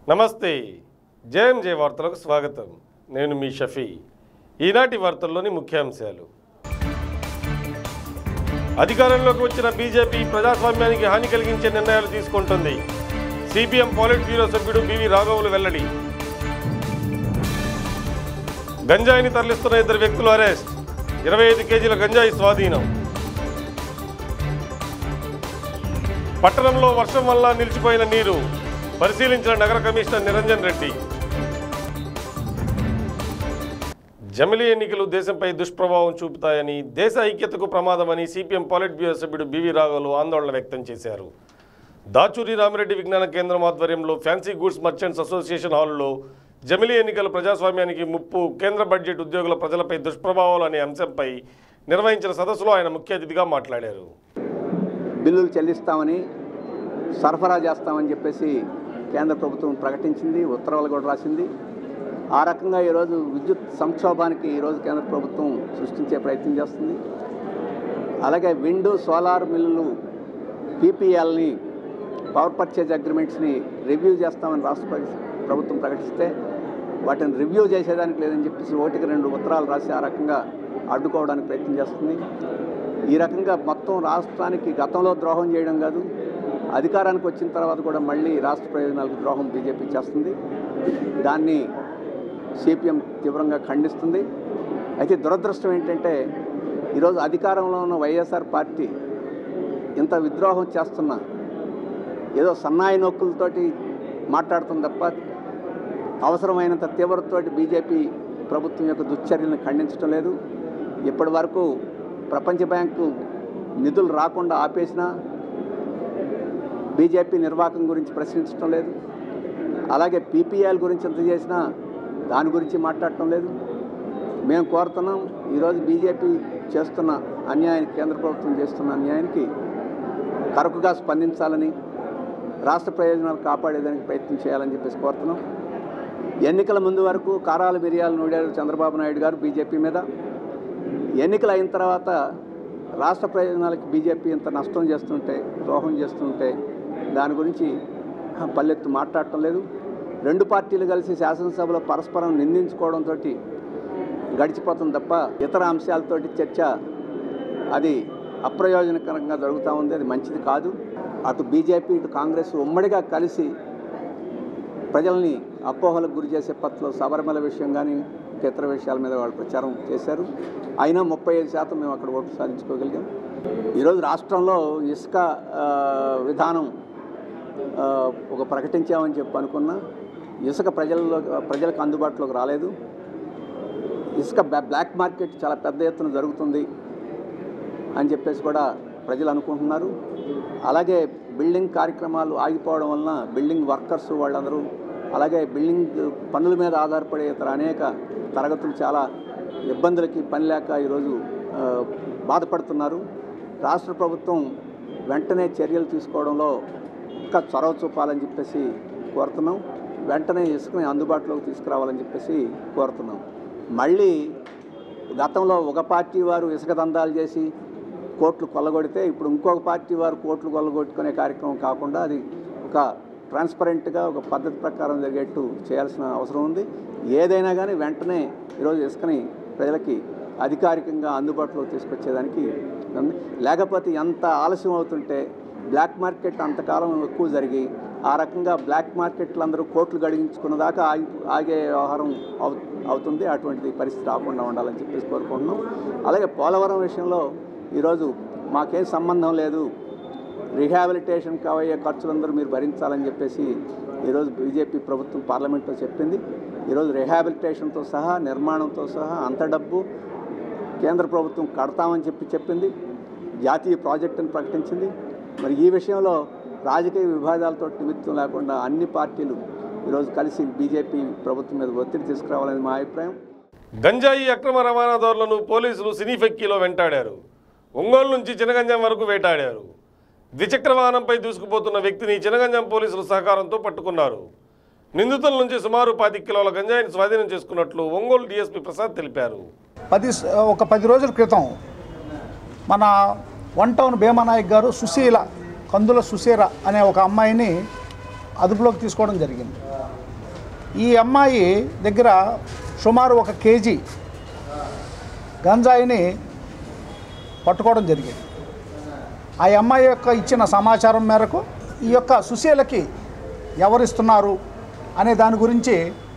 నమస్తే జేఎంజే వార్తలకు స్వాగతం నేను మీ షఫీ ఈనాటి వార్తల్లోని ముఖ్యాంశాలు అధికారంలోకి వచ్చిన బీజేపీ ప్రజాస్వామ్యానికి హాని కలిగించే నిర్ణయాలు తీసుకుంటుంది సిపిఎం పాలిట్ బ్యూరో సభ్యుడు బివి రాఘవులు వెల్లడి గంజాయిని తరలిస్తున్న ఇద్దరు వ్యక్తులు అరెస్ట్ ఇరవై ఐదు కేజీల గంజాయి స్వాధీనం పట్టణంలో వర్షం వల్ల నిలిచిపోయిన నీరు పరిశీలించిన నగర కమిషనర్ నిరంజన్ రెడ్డి జమిలీ ఎన్నికలు దేశంపై దుష్ప్రభావం చూపుతాయని దేశ ఐక్యతకు ప్రమాదమని సిపిఎం పాలిట్ బ్యూరో సభ్యుడు బివి రాఘవులు ఆందోళన వ్యక్తం చేశారు దాచూరి రామిరెడ్డి విజ్ఞాన కేంద్రం ఆధ్వర్యంలో ఫ్యాన్సీ గూడ్స్ మర్చెంట్స్ అసోసియేషన్ హాల్లో జమిలీ ఎన్నికలు ప్రజాస్వామ్యానికి ముప్పు కేంద్ర బడ్జెట్ ఉద్యోగుల ప్రజలపై దుష్ప్రభావాలు అనే అంశంపై నిర్వహించిన సదస్సులో ఆయన ముఖ్య అతిథిగా మాట్లాడారు బిల్లులు చెల్లిస్తామని సరఫరా చేస్తామని చెప్పేసి కేంద్ర ప్రభుత్వం ప్రకటించింది ఉత్తర్వులు కూడా రాసింది ఆ రకంగా ఈరోజు విద్యుత్ సంక్షోభానికి ఈరోజు కేంద్ర ప్రభుత్వం సృష్టించే ప్రయత్నం చేస్తుంది అలాగే విండ్ సోలార్ మిల్లులు పీపీఎల్ని పవర్ పర్చేజ్ అగ్రిమెంట్స్ని రివ్యూ చేస్తామని రాష్ట్ర ప్ర- ప్రభుత్వం ప్రకటిస్తే వాటిని రివ్యూ చేసేదానికి లేదని చెప్పేసి ఒకటికి రెండు ఉత్తరాలు రాసి ఆ రకంగా అడ్డుకోవడానికి ప్రయత్నం చేస్తుంది ఈ రకంగా మొత్తం రాష్ట్రానికి గతంలో ద్రోహం చేయడం కాదు అధికారానికి వచ్చిన తర్వాత కూడా మళ్ళీ రాష్ట్ర ప్రయోజనాలకు ద్రోహం బీజేపీ చేస్తుంది దాన్ని సిపిఎం తీవ్రంగా ఖండిస్తుంది అయితే దురదృష్టం ఏంటంటే ఈరోజు అధికారంలో ఉన్న వైఎస్ఆర్ పార్టీ ఇంత విద్రోహం చేస్తున్నా ఏదో సన్నాయి నొక్కులతోటి మాట్లాడుతుంది తప్ప అవసరమైనంత తీవ్రతతోటి బీజేపీ ప్రభుత్వం యొక్క దుశ్చర్యలను ఖండించడం లేదు ఇప్పటి వరకు ప్రపంచ బ్యాంకు నిధులు రాకుండా ఆపేసినా బీజేపీ నిర్వాహకం గురించి ప్రశ్నించడం లేదు అలాగే పీపీఎల్ గురించి ఎంత చేసినా దాని గురించి మాట్లాడటం లేదు మేము కోరుతున్నాం ఈరోజు బీజేపీ చేస్తున్న అన్యాయానికి కేంద్ర ప్రభుత్వం చేస్తున్న అన్యాయానికి కరకుగా స్పందించాలని రాష్ట్ర ప్రయోజనాలు కాపాడేదానికి ప్రయత్నం చేయాలని చెప్పేసి కోరుతున్నాం ఎన్నికల ముందు వరకు కారాల మిరియాలు నూడారు చంద్రబాబు నాయుడు గారు బీజేపీ మీద ఎన్నికలు అయిన తర్వాత రాష్ట్ర ప్రయోజనాలకి బీజేపీ ఇంత నష్టం చేస్తుంటే ద్రోహం చేస్తుంటే దాని గురించి పల్లెత్తు మాట్లాడటం లేదు రెండు పార్టీలు కలిసి శాసనసభలో పరస్పరం నిందించుకోవడంతో గడిచిపోతుంది తప్ప ఇతర అంశాలతోటి చర్చ అది అప్రయోజనకరంగా జరుగుతూ ఉంది అది మంచిది కాదు అటు బీజేపీ ఇటు కాంగ్రెస్ ఉమ్మడిగా కలిసి ప్రజల్ని అపోహలకు గురి చేసే పత్రలో శబరిమల విషయం కానీ ఇంకా ఇతర విషయాల మీద వాళ్ళు ప్రచారం చేశారు అయినా ముప్పై ఐదు శాతం మేము అక్కడ ఓట్లు సాధించుకోగలిగాం ఈరోజు రాష్ట్రంలో ఇసుక ఆ, విధానం ఆ, ఒక ప్రకటించామని చెప్పి అనుకున్నా ఇసుక ప్రజల్లో ప్రజలకు అందుబాటులోకి రాలేదు ఇసుక బ్లా- బ్లాక్ మార్కెట్ చాలా పెద్ద ఎత్తున జరుగుతుంది అని చెప్పేసి కూడా ప్రజలు అనుకుంటున్నారు అలాగే బిల్డింగ్ కార్యక్రమాలు ఆగిపోవడం వలన బిల్డింగ్ వర్కర్స్ వాళ్ళందరూ అలాగే బిల్డింగ్ పనుల మీద ఆధారపడే ఇతర అనేక తరగతులు చాలా ఇబ్బందులకి పని లేక ఈరోజు ఆ, బాధపడుతున్నారు రాష్ట్ర ప్రభుత్వం వెంటనే చర్యలు తీసుకోవడంలో ఇంకా చొరవ చూపాలని చెప్పేసి కోరుతున్నాం వెంటనే ఇసుకని అందుబాటులోకి తీసుకురావాలని చెప్పేసి కోరుతున్నాం మళ్ళీ గతంలో ఒక పార్టీ వారు ఇసుక దందాలు చేసి కోట్లు కొల్లగొడితే ఇప్పుడు ఇంకొక పార్టీ వారు కోట్లు కొల్లగొట్టుకునే కార్యక్రమం కాకుండా అది ఒక ట్రాన్స్పరెంట్గా ఒక పద్ధతి ప్రకారం జరిగేట్టు చేయాల్సిన అవసరం ఉంది ఏదైనా కానీ వెంటనే ఈరోజు ఇసుకని ప్రజలకి అధికారికంగా అందుబాటులోకి తీసుకొచ్చేదానికి ఉంది లేకపోతే ఎంత ఆలస్యం అవుతుంటే బ్లాక్ మార్కెట్ అంతకాలం ఎక్కువ జరిగి ఆ రకంగా బ్లాక్ మార్కెట్లు అందరూ కోట్లు గడిగించుకున్న దాకా ఆగి ఆగే వ్యవహారం అవు అవుతుంది అటువంటి పరిస్థితి రాకుండా ఉండాలని చెప్పేసి కోరుకుంటున్నాం అలాగే పోలవరం విషయంలో ఈరోజు మాకేం సంబంధం లేదు రిహాబిలిటేషన్ కావయ్యే ఖర్చులందరూ మీరు భరించాలని చెప్పేసి ఈరోజు బీజేపీ ప్రభుత్వం పార్లమెంట్లో చెప్పింది ఈరోజు రిహాబిలిటేషన్తో సహా నిర్మాణంతో సహా అంత డబ్బు కేంద్ర ప్రభుత్వం కడతామని చెప్పి చెప్పింది జాతీయ ప్రాజెక్టును ప్రకటించింది మరి ఈ విషయంలో రాజకీయ విభేదాలతో నిమిత్తం లేకుండా అన్ని పార్టీలు ఈరోజు కలిసి బీజేపీ ప్రభుత్వం మీద ఒత్తిడి తీసుకురావాలని మా అభిప్రాయం గంజాయి అక్రమ రవాణాదారులను పోలీసులు సినీఫెక్కీలో వెంటాడారు ఒంగోలు నుంచి చినగంజం వరకు వేటాడారు ద్విచక్ర వాహనంపై దూసుకుపోతున్న వ్యక్తిని చినగంజం పోలీసుల సహకారంతో పట్టుకున్నారు నిందితుల నుంచి సుమారు పాతి కిలోల గంజాయిని స్వాధీనం చేసుకున్నట్లు ఒంగోలు డీఎస్పీ ప్రసాద్ తెలిపారు పది స- ఒక పది రోజుల క్రితం మన వన్ టౌన్ భీమానాయక్ గారు సుశీల కందుల సుశీల అనే ఒక అమ్మాయిని అదుపులోకి తీసుకోవడం జరిగింది ఈ అమ్మాయి దగ్గర సుమారు ఒక కేజీ గంజాయిని పట్టుకోవడం జరిగింది ఆ అమ్మాయి యొక్క ఇచ్చిన సమాచారం మేరకు ఈ యొక్క సుశీలకి ఎవరిస్తున్నారు అనే దాని గురించి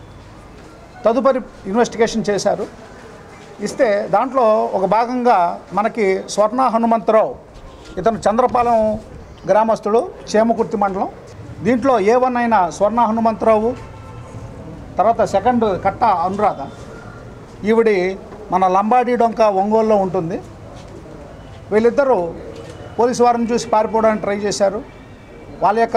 తదుపరి ఇన్వెస్టిగేషన్ చేశారు ఇస్తే దాంట్లో ఒక భాగంగా మనకి స్వర్ణ హనుమంతరావు ఇతను చంద్రపాలెం గ్రామస్తుడు చేమకుర్తి మండలం దీంట్లో ఏ వన్ అయిన స్వర్ణ హనుమంతరావు తర్వాత సెకండ్ కట్ట అనురాధ ఈవిడి మన లంబాడి డొంక ఒంగోలులో ఉంటుంది వీళ్ళిద్దరూ పోలీసు వారిని చూసి పారిపోవడానికి ట్రై చేశారు వాళ్ళ యొక్క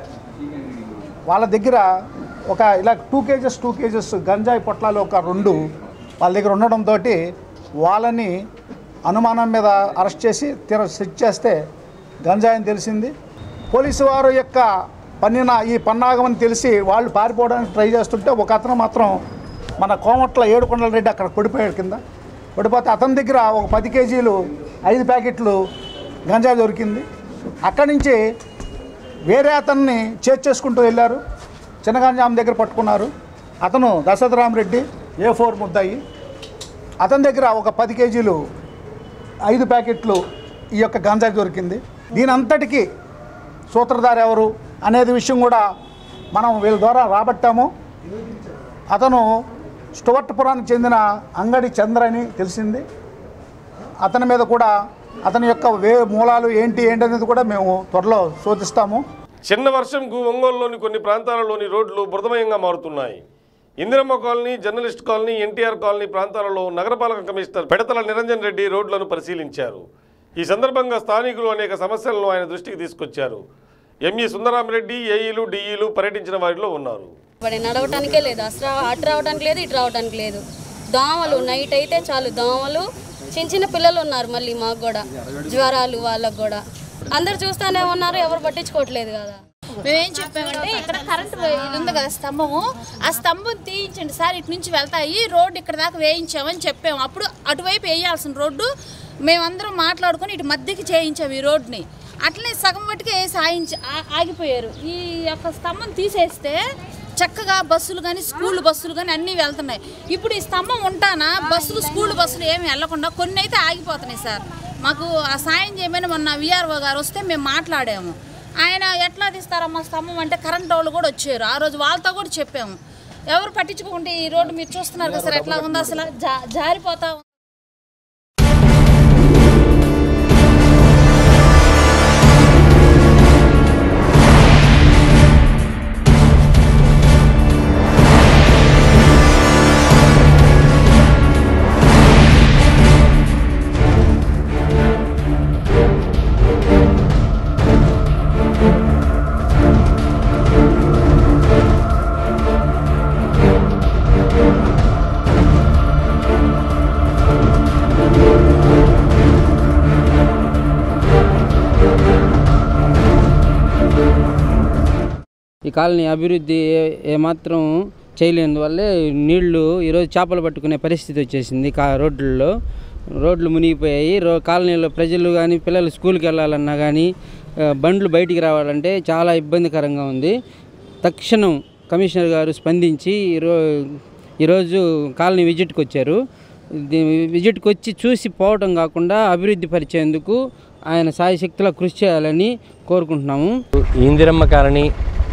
వాళ్ళ దగ్గర ఒక ఇలా టూ కేజెస్ టూ కేజెస్ గంజాయి పొట్లాలు ఒక రెండు వాళ్ళ దగ్గర ఉండడంతో వాళ్ళని అనుమానం మీద అరెస్ట్ చేసి తీర సెట్ చేస్తే గంజాయి అని తెలిసింది పోలీసు వారు యొక్క పన్నిన ఈ పన్నాగమని తెలిసి వాళ్ళు పారిపోవడానికి ట్రై చేస్తుంటే ఒక అతను మాత్రం మన కోమట్ల ఏడుకొండల రెడ్డి అక్కడ పడిపోయాడు కింద పడిపోతే అతని దగ్గర ఒక పది కేజీలు ఐదు ప్యాకెట్లు గంజాయి దొరికింది అక్కడి నుంచి వేరే అతన్ని చేర్చేసుకుంటూ వెళ్ళారు చిన్నగంజాం దగ్గర పట్టుకున్నారు అతను దశరథరామరెడ్డి ఏ ఫోర్ ముద్దాయి అతని దగ్గర ఒక పది కేజీలు ఐదు ప్యాకెట్లు ఈ యొక్క గంజాయి దొరికింది దీని అంతటికీ సూత్రధారి ఎవరు అనేది విషయం కూడా మనం వీళ్ళ ద్వారా రాబట్టాము అతను స్టువర్ట్పురానికి చెందిన అంగడి చంద్ర అని తెలిసింది అతని మీద కూడా అతని యొక్క వే మూలాలు ఏంటి ఏంటి అనేది కూడా మేము త్వరలో శోధిస్తాము చిన్న వర్షంకు ఒంగోలులోని కొన్ని ప్రాంతాలలోని రోడ్లు బురదమయంగా మారుతున్నాయి Indiramma colony journalist colony NTR colony ప్రాంతాలలో నగరపాలక కమిషనర్ పెడతల నిరంజన్ రెడ్డి రోడ్లను పరిశీలించారు ఈ సందర్భంగా స్థానికులు అనేక సమస్యలను ఆయన దృష్టికి తీసుకొచ్చారు ఎంఈ సుందరామరెడ్డి ఏఈలు డిఈలు పర్యటించిన వారిలో ఉన్నారు వాడి నడవటానికే లేదు అసలు అటు రావడానికి లేదు ఇటు రావడానికి లేదు దోమలు నైట్ అయితే చాలు దోమలు చిన్న చిన్న పిల్లలు ఉన్నారు మళ్ళీ మాకు కూడా జ్వరాలు వాళ్ళకు కూడా అందరు చూస్తానే ఉన్నారు ఎవరు పట్టించుకోవట్లేదు కదా మేమేం చెప్పామంటే ఇక్కడ కరెంట్ ఇది ఉంది కదా స్తంభము ఆ స్తంభం తీయించండి సార్ ఇటు నుంచి వెళ్తాయి రోడ్డు ఇక్కడ దాకా వేయించామని చెప్పాము అప్పుడు అటువైపు వేయాల్సిన రోడ్డు మేమందరం మాట్లాడుకొని ఇటు మధ్యకి చేయించాము ఈ రోడ్డుని అట్లనే సగం మట్టుకే వేసి ఆయించి ఆ- ఆగిపోయారు ఈ యొక్క స్తంభం తీసేస్తే చక్కగా బస్సులు కానీ స్కూల్ బస్సులు కానీ అన్నీ వెళ్తున్నాయి ఇప్పుడు ఈ స్తంభం ఉంటానా బస్సులు స్కూల్ బస్సులు ఏమి వెళ్లకుండా కొన్ని అయితే ఆగిపోతున్నాయి సార్ మాకు ఆ సాయం చేయమని మొన్న విఆర్ఓ గారు వస్తే మేము మాట్లాడాము ఆయన ఎట్లా తీస్తారమ్మా స్తంభం అంటే కరెంట్ వాళ్ళు కూడా వచ్చారు ఆ రోజు వాళ్ళతో కూడా చెప్పాము ఎవరు పట్టించుకుంటే ఈ రోడ్డు మీరు చూస్తున్నారు కదా సార్ ఎట్లా ఉందో అసలు జా జారిపోతా ఉంది. ఈ కాలనీ అభివృద్ధి ఏ- ఏమాత్రం చేయలేనివల్లే నీళ్లు ఈరోజు చేపలు పట్టుకునే పరిస్థితి వచ్చేసింది కా రోడ్లలో రోడ్లు మునిగిపోయాయి రో కాలనీలో ప్రజలు కానీ పిల్లలు స్కూల్కి వెళ్ళాలన్నా కానీ ఆ, బండ్లు బయటికి రావాలంటే చాలా ఇబ్బందికరంగా ఉంది తక్షణం కమిషనర్ గారు స్పందించి ఈరో ఈరోజు కాలనీ విజిట్కి వచ్చారు దీ- విజిట్కి వచ్చి చూసి పోవటం కాకుండా అభివృద్ధి పరిచేందుకు ఆయన సాయశక్తిలో కృషి చేయాలని కోరుకుంటున్నాము ఇందిరమ్మ కాలనీ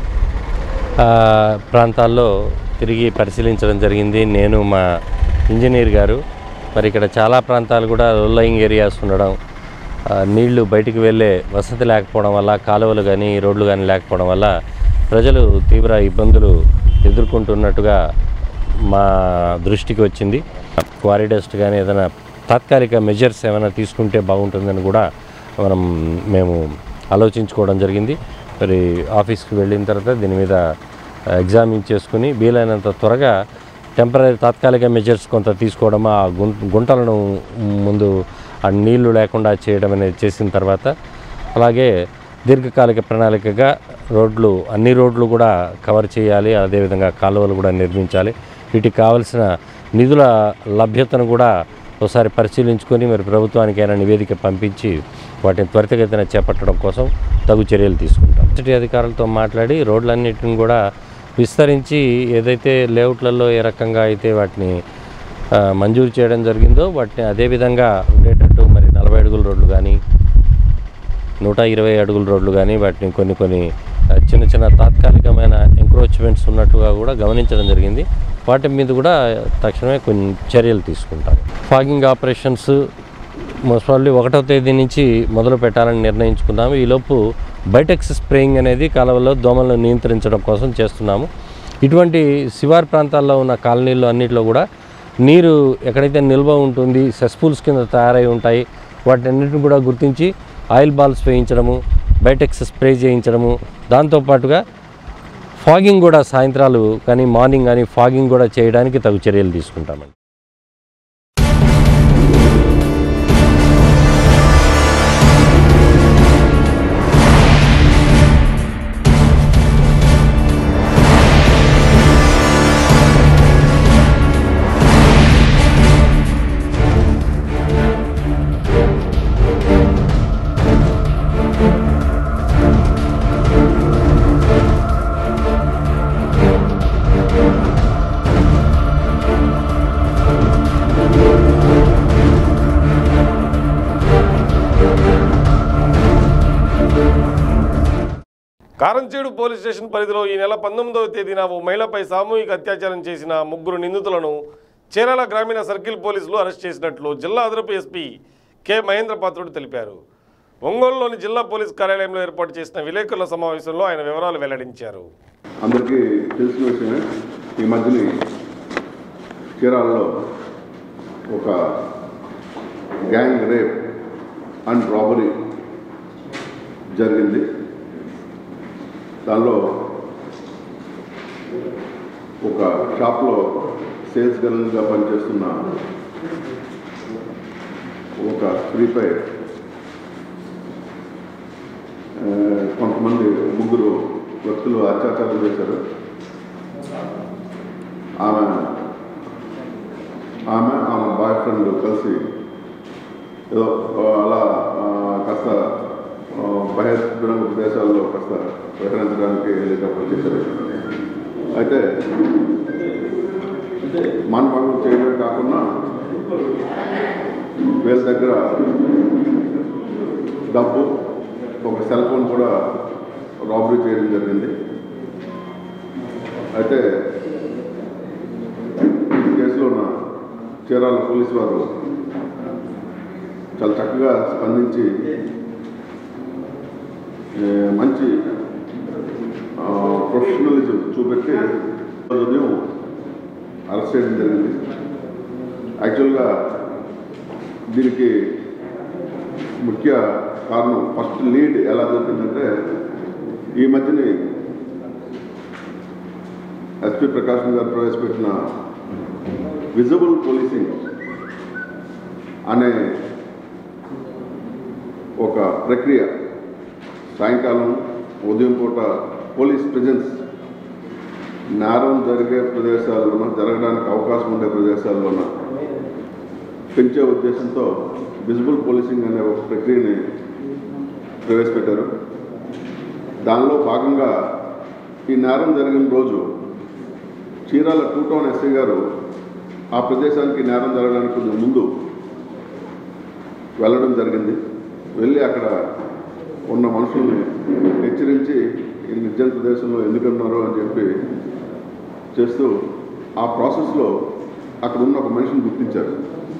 ఆ, ప్రాంతాల్లో తిరిగి పరిశీలించడం జరిగింది నేను మా ఇంజనీర్ గారు మరి ఇక్కడ చాలా ప్రాంతాలు కూడా లోయింగ్ ఏరియాస్ ఉండడం ఆ, నీళ్లు బయటికి వెళ్ళే వసతి లేకపోవడం వల్ల కాలువలు కానీ రోడ్లు కానీ లేకపోవడం వల్ల ప్రజలు తీవ్ర ఇబ్బందులు ఎదుర్కొంటున్నట్టుగా మా దృష్టికి వచ్చింది క్వారీ డస్ట్ కానీ ఏదైనా తాత్కాలిక మెజర్స్ ఏమైనా తీసుకుంటే బాగుంటుందని కూడా మనం మేము ఆలోచించుకోవడం జరిగింది మరి ఆఫీస్కి వెళ్ళిన తర్వాత దీని మీద ఎగ్జామిన్ చేసుకుని వీలైనంత త్వరగా టెంపరీ తాత్కాలిక మెజర్స్ కొంత తీసుకోవడం ఆ గుం గుంటలను ముందు ఆ నీళ్లు లేకుండా చేయడం అనేది చేసిన తర్వాత అలాగే దీర్ఘకాలిక ప్రణాళికగా రోడ్లు అన్ని రోడ్లు కూడా కవర్ చేయాలి అదేవిధంగా కాలువలు కూడా నిర్మించాలి వీటికి కావలసిన నిధుల లభ్యతను కూడా ఒకసారి పరిశీలించుకొని మరి ప్రభుత్వానికైనా నివేదిక పంపించి వాటిని త్వరితగతిన చేపట్టడం కోసం తగు చర్యలు తీసుకుంటాం సిటీ అధికారులతో మాట్లాడి రోడ్లన్నిటిని కూడా విస్తరించి ఏదైతే లేఅవుట్లలో ఏ రకంగా అయితే వాటిని ఆ, మంజూరు చేయడం జరిగిందో వాటిని అదేవిధంగా ఉండేటట్టు మరి నలభై అడుగుల రోడ్లు కానీ నూట ఇరవై అడుగుల రోడ్లు కానీ వాటిని కొన్ని కొన్ని ఆ, చిన్న చిన్న తాత్కాలికమైన ఎంక్రోచ్మెంట్స్ ఉన్నట్టుగా కూడా గమనించడం జరిగింది వాటి మీద కూడా తక్షణమే కొన్ని చర్యలు తీసుకుంటాం ఫాగింగ్ ఆపరేషన్స్ మోస్ట్లీ ఒకటో తేదీ నుంచి మొదలు పెట్టాలని నిర్ణయించుకున్నాము ఈలోపు బైటెక్స్ స్ప్రేయింగ్ అనేది కాలువలో దోమలను నియంత్రించడం కోసం చేస్తున్నాము ఇటువంటి శివార్ ప్రాంతాల్లో ఉన్న కాలనీల్లో అన్నింటిలో కూడా నీరు ఎక్కడైతే నిల్వ ఉంటుంది సెస్పూల్స్ కింద తయారై ఉంటాయి వాటన్నిటిని కూడా గుర్తించి ఆయిల్ బాల్స్ వేయించడము బైటెక్స్ స్ప్రే చేయించడము దాంతోపాటుగా ఫాగింగ్ కూడా సాయంత్రాలు కానీ మార్నింగ్ కానీ ఫాగింగ్ కూడా చేయడానికి తగు చర్యలు తీసుకుంటామండి కారంచేడు పోలీస్ స్టేషన్ పరిధిలో ఈ నెల పంతొమ్మిదవ తేదీన ఓ మహిళపై సామూహిక అత్యాచారం చేసిన ముగ్గురు నిందితులను చీరాల గ్రామీణ సర్కిల్ పోలీసులు అరెస్ట్ చేసినట్లు జిల్లా అదనపు ఎస్పీ కె మహేంద్ర పాత్రుడు తెలిపారు ఒంగోలులోని జిల్లా పోలీస్ కార్యాలయంలో ఏర్పాటు చేసిన విలేకరుల సమావేశంలో ఆయన వివరాలు వెల్లడించారు అందరికీ తెలిసిన విషయమే ఈ మధ్యని చీరాలలో ఒక గ్యాంగ్ రేప్ అండ్ రాబరీ జరిగింది దానిలో ఒక షాప్లో సేల్స్ గర్ల్గా పనిచేస్తున్న ఒక స్త్రీపై ఆ, కొంతమంది ముగ్గురు వ్యక్తులు అత్యాచారం చేశారు ఆమె ఆమె ఆమె బాయ్ ఫ్రెండ్ కలిసి ఏదో ఆ, అలా ఆ, కాస్త ఆ, బహిరంగ ప్రదేశాల్లో కాస్త విహరించడానికి వెళ్ళేటప్పుడు చేశారు అయితే మానభంగం చేయడమే కాకుండా వీళ్ళ దగ్గర డబ్బు ఒక సెల్ ఫోన్ కూడా రాబరీ చేయడం జరిగింది అయితే ఈ కేసులో ఉన్న చీరాల పోలీసు వారు చాలా చక్కగా స్పందించి ఏ, మంచి ప్రొఫెషనలిజం చూపెట్టి ఈరోజు ఉదయం అరెస్ట్ చేయడం జరిగింది యాక్చువల్గా దీనికి ముఖ్య కారణం ఫస్ట్ లీడ్ ఎలా దొరికిందంటే ఈ మధ్యని ఎస్పి ప్రకాశం గారు ప్రవేశపెట్టిన విజిబుల్ పోలీసింగ్ అనే ఒక ప్రక్రియ సాయంకాలం ఉదయం పూట పోలీస్ ప్రెజెన్స్ నేరం జరిగే ప్రదేశాల్లోనూ జరగడానికి అవకాశం ఉండే ప్రదేశాల్లోనూ పెంచే ఉద్దేశంతో విజిబుల్ పోలీసింగ్ అనే ఒక ప్రక్రియని ప్రవేశపెట్టారు దానిలో భాగంగా ఈ నేరం జరిగిన రోజు చీరాల టూ టౌన్ ఎస్ఐ గారు ఆ ప్రదేశానికి నేరం జరగడానికి కొంచెం ముందు వెళ్ళడం జరిగింది వెళ్ళి అక్కడ ఉన్న మనుషుల్ని హెచ్చరించి ఈ నిర్జన ప్రదేశంలో ఎందుకున్నారు అని చెప్పి చేస్తూ ఆ ప్రాసెస్లో అక్కడ ఉన్న ఒక మనిషిని గుర్తించారు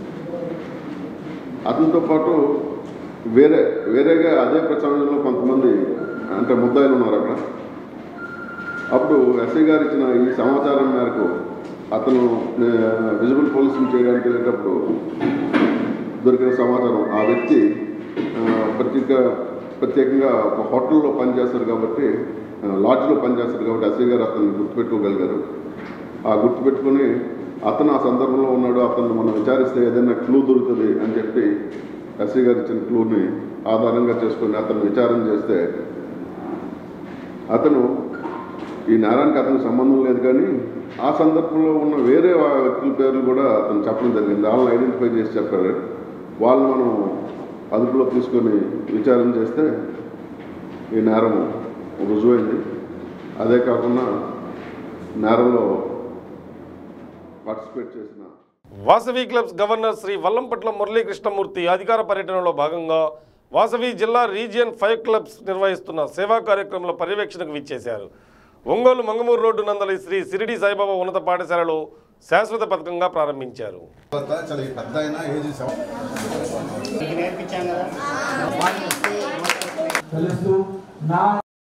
అతనితో పాటు వేరే వేరేగా అదే ప్రచారంలో కొంతమంది అంటే ముద్దాయిలు ఉన్నారు అక్కడ అప్పుడు ఎస్ఐ గారు ఇచ్చిన ఈ సమాచారం మేరకు అతను విజిబుల్ పోలీసింగ్ చేయడానికి వెళ్ళేటప్పుడు దొరికిన సమాచారం ఆ వ్యక్తి ఆ, ప్రత్యేక ప్రత్యేకంగా ఒక హోటల్లో పనిచేస్తారు కాబట్టి ఆ, లాడ్జ్లో పనిచేస్తారు కాబట్టి ఎస్ఐ గారు అతన్ని గుర్తుపెట్టుకోగలిగారు ఆ గుర్తుపెట్టుకొని అతను ఆ సందర్భంలో ఉన్నాడు అతను మనం విచారిస్తే ఏదైనా క్లూ దొరుకుతుంది అని చెప్పి ఎస్ఐ గారు ఇచ్చిన క్లూని ఆధారంగా చేసుకొని అతను విచారణ చేస్తే అతను ఈ నేరానికి అతనికి సంబంధం లేదు కానీ ఆ సందర్భంలో ఉన్న వేరే వా- వ్యక్తుల పేర్లు కూడా అతను చెప్పడం జరిగింది వాళ్ళని ఐడెంటిఫై చేసి చెప్పారు వాళ్ళు మనం అదుపులో తీసుకొని విచారణ చేస్తే ఈ నేరం రుజువైంది అదే కాకుండా నేరంలో పార్టిసిపేట్ చేసిన వాసవి క్లబ్స్ గవర్నర్ శ్రీ వల్లంపట్ల మురళీకృష్ణమూర్తి అధికార పర్యటనలో భాగంగా వాసవి జిల్లా రీజియన్ ఫైవ్ క్లబ్స్ నిర్వహిస్తున్న సేవా కార్యక్రమంలో పర్యవేక్షణకు విచ్చేశారు ఒంగోలు మంగమూరు రోడ్డు నందలి శ్రీ సిరిడి సాయిబాబా ఉన్నత పాఠశాలలో శాశ్వత పథకంగా ప్రారంభించారు చాలా పెద్ద అయినా ఏజ్ తెలుసు నా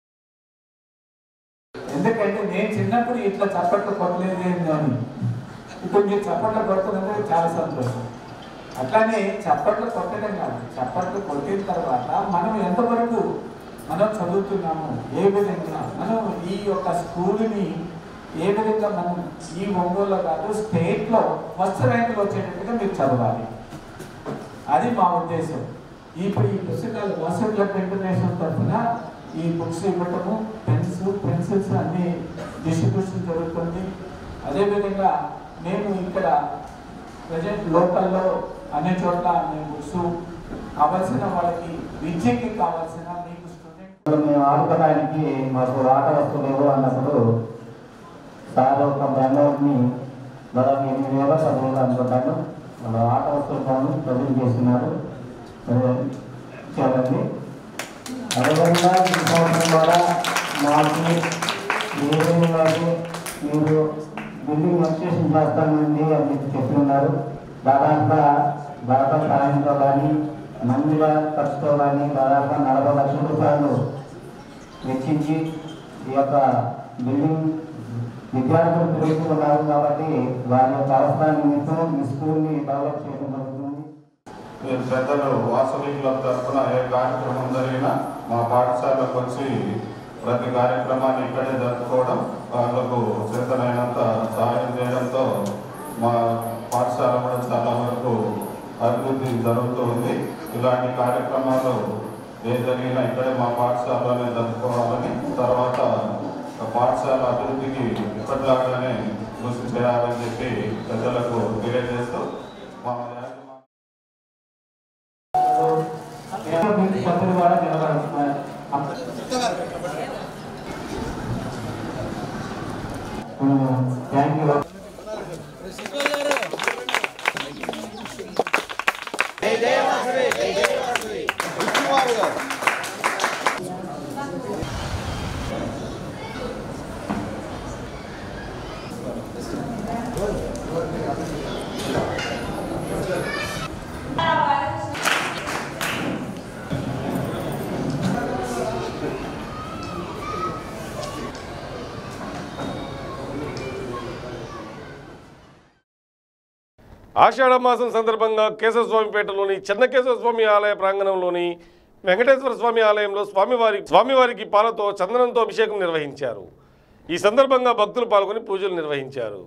ఎందుకంటే నేను చిన్నప్పుడు ఇట్లా చప్పట్లు కొట్టలేదు ఏం కానీ ఇప్పుడు మీరు చప్పట్లు కొడుతున్నందుకు చాలా సంతోషం అట్లానే చప్పట్లు కొట్టడం కాదు చప్పట్లు కొట్టిన తర్వాత మనం ఎంతవరకు మనం చదువుతున్నాము ఏ విధంగా మనం ఈ యొక్క స్కూల్ని ఏ విధంగా మనం ఈ ఒంగోలులో కాదు స్టేట్లో ఫస్ట్ ర్యాంకులు వచ్చేటట్టుగా మీరు చదవాలి అది మా ఉద్దేశం ఇప్పుడు ఈ పుస్తకాలు వాసవి క్లబ్ ఇంటర్నేషనల్ తరఫున ఈ బుక్స్ ఇవ్వటము పెన్స్ పెన్సిల్స్ అన్ని డిస్ట్రిబ్యూషన్ జరుగుతుంది అదేవిధంగా మేము ఇక్కడ ప్రజెంట్ లోకల్లో అన్ని చోట్ల మేము బుక్స్ కావాల్సిన వాళ్ళకి విద్యకి కావాల్సిన మీకు స్టూడెంట్ మేము ఆడుకోవడానికి మాకు ఆట వస్తువులు లేవు అన్నప్పుడు సార్ ఒక బెంగళూరుని దాదాపు ఎనిమిది వేల చదువులు అనుకుంటాను వాళ్ళ ఆట వస్తువులు పనులు చదువు చేస్తున్నారు సరే, ఇచ్చారండి అదేవిధంగా ఈ సంవత్సరం కూడా మాకు ఏదైనా మీరు బిల్డింగ్ ఎక్స్టేషన్ చేస్తానండి అని చెప్పి చెప్పి ఉన్నారు దాదాపుగా భర్త సాయంతో కానీ మందుల ఖర్చుతో కానీ దాదాపుగా నలభై లక్షల రూపాయలు వెచ్చించి ఈ యొక్క బిల్డింగ్ విద్యార్థులు పెరుగుతున్నారు కాబట్టి వారి యొక్క అవసరాల నిమిత్తం ఈ స్కూల్ని డెవలప్ చేయడం జరుగుతుంది మీరు పెద్దలు వాసవి క్లబ్ తరఫున ఏ కార్యక్రమం జరిగినా మా పాఠశాలకు వచ్చి ప్రతి కార్యక్రమాన్ని ఇక్కడే జరుపుకోవడం వాళ్ళకు చేతనైనంత సహాయం చేయడంతో మా పాఠశాల కూడా చాలా వరకు అభివృద్ధి జరుగుతూ ఉంది ఇలాంటి కార్యక్రమాలు ఏ జరిగినా ఇక్కడే మా పాఠశాలలోనే జరుపుకోవాలని తర్వాత పాఠశాల అభివృద్ధికి ఇప్పటిలాగానే కృషి చేయాలని చెప్పి పెద్దలకు తెలియజేస్తూ మా మీకు సభ్యులు కూడా నిలబడుతున్నారు థ్యాంక్ యూ ఆషాఢ మాసం సందర్భంగా కేశవస్వామిపేటలోని చెన్నకేశవస్వామి ఆలయ ప్రాంగణంలోని వెంకటేశ్వర స్వామి ఆలయంలో స్వామివారి స్వామివారికి పాలతో చందనంతో అభిషేకం నిర్వహించారు ఈ సందర్భంగా భక్తులు పాల్గొని పూజలు నిర్వహించారు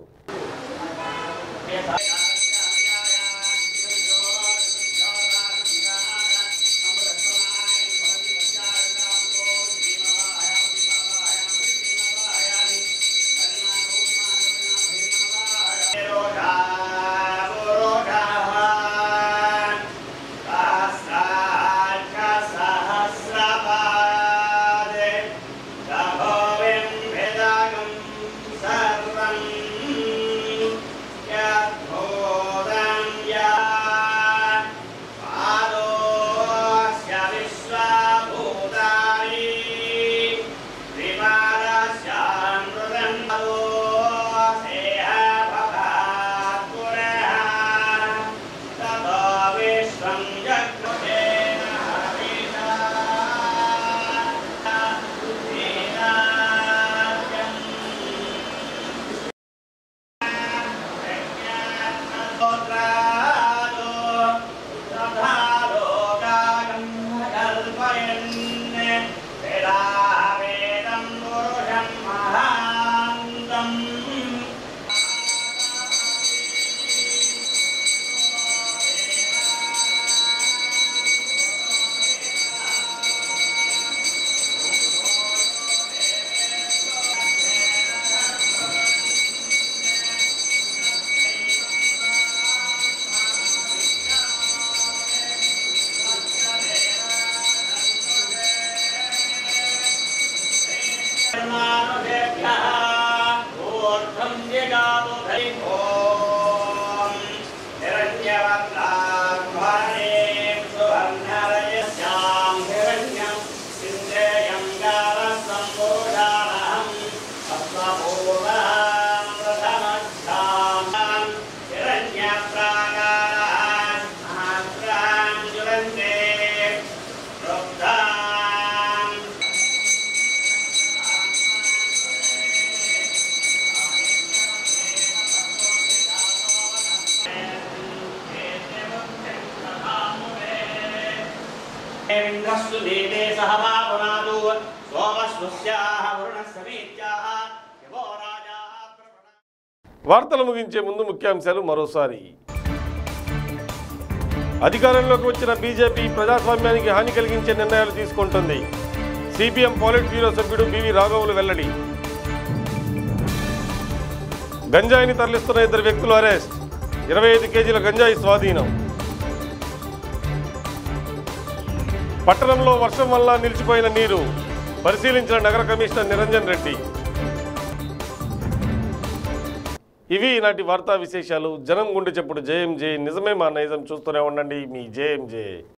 సోమస్సు నీతే సహవాపునాదు సోమస్వస్యాః వరుణస్సమీత్యాః యవో రాజా వార్తలు ముగించే ముందు ముఖ్యాంశాలు మరోసారి అధికారంలోకి వచ్చిన బీజేపీ ప్రజాస్వామ్యానికి హాని కలిగించే నిర్ణయాలు తీసుకుంటుంది సిపిఎం పాలిట్ బ్యూరో సభ్యుడు బివి రాఘవులు వెల్లడి గంజాయిని తరలిస్తున్న ఇద్దరు వ్యక్తులు అరెస్ట్ ఇరవై ఐదు కేజీల గంజాయి స్వాధీనం పట్టణంలో వర్షం వల్ల నిలిచిపోయిన నీరు పరిశీలించిన నగర కమిషనర్ నిరంజన్ రెడ్డి ఇవి ఈనాటి వార్తా విశేషాలు జనం గుండె చెప్పుడు జేఎంజే నిజమే మా నైజం చూస్తూనే ఉండండి మీ జేఎంజే